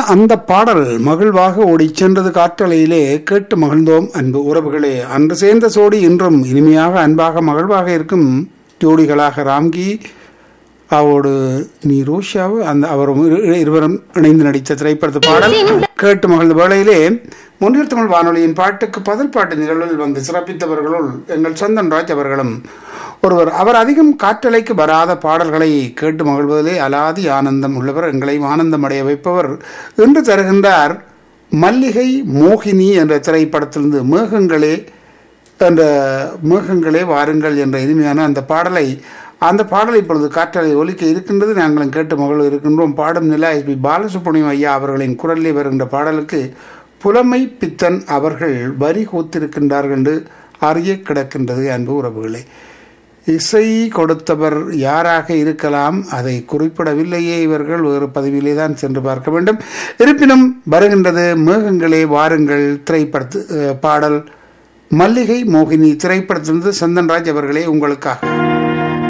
அந்த பாடல் மகிழ்வாக ஓடிச் சென்றது காற்றலையிலே கேட்டு மகிழ்ந்தோம் அன்பு உறவுகளே அன்று சேர்ந்த சோடி இன்றும் இனிமையாக அன்பாக மகிழ்வாக இருக்கும் ஜோடிகளாக ராம்கி அவரோடு நீ ரோஷாவு அந்த அவரும் இரு- இருவரும் இணைந்து நடித்த திரைப்படத்து பாடல் கேட்டு மகிழ்ந்த வேளையிலே முன்னில் தமிழ் வானொலியின் பாட்டுக்கு பதில் பாட்டு நிகழ்வில் வந்து சிறப்பித்தவர்களுள் எங்கள் சந்தன் ராஜ் அவர்களும் ஒருவர் அவர் அதிகம் காற்றலைக்கு வராத பாடல்களை கேட்டு மகிழ்வதிலே அலாதி ஆனந்தம் உள்ளவர் எங்களையும் ஆனந்தம் அடைய வைப்பவர் இன்று தருகின்றார் மல்லிகை மோகினி என்ற திரைப்படத்திலிருந்து மேகங்களே என்ற மேகங்களே வாருங்கள் என்ற இனிமையான அந்த பாடலை அந்த பாடலை இப்பொழுது காற்றலை ஒலிக்க இருக்கின்றது நாங்களும் கேட்டு மகள் இருக்கின்றோம் பாடும் நிலா எஸ் பி பாலசுப்ரமணியம் ஐயா அவர்களின் குரலில் வருகின்ற பாடலுக்கு புலமை பித்தன் அவர்கள் வரி கூத்திருக்கின்றார்கள் என்று அறிய கிடக்கின்றது அன்பு உறவுகளே இசை கொடுத்தவர் யாராக இருக்கலாம் அதை குறிப்பிடவில்லையே இவர்கள் வேறு பதவியிலே தான் சென்று பார்க்க வேண்டும் இருப்பினும் வருகின்றது மேகங்களே வாருங்கள் திரைப்படத்து அஹ், பாடல் மல்லிகை மோகினி திரைப்படத்திலிருந்து சந்தன்ராஜ் அவர்களே உங்களுக்காக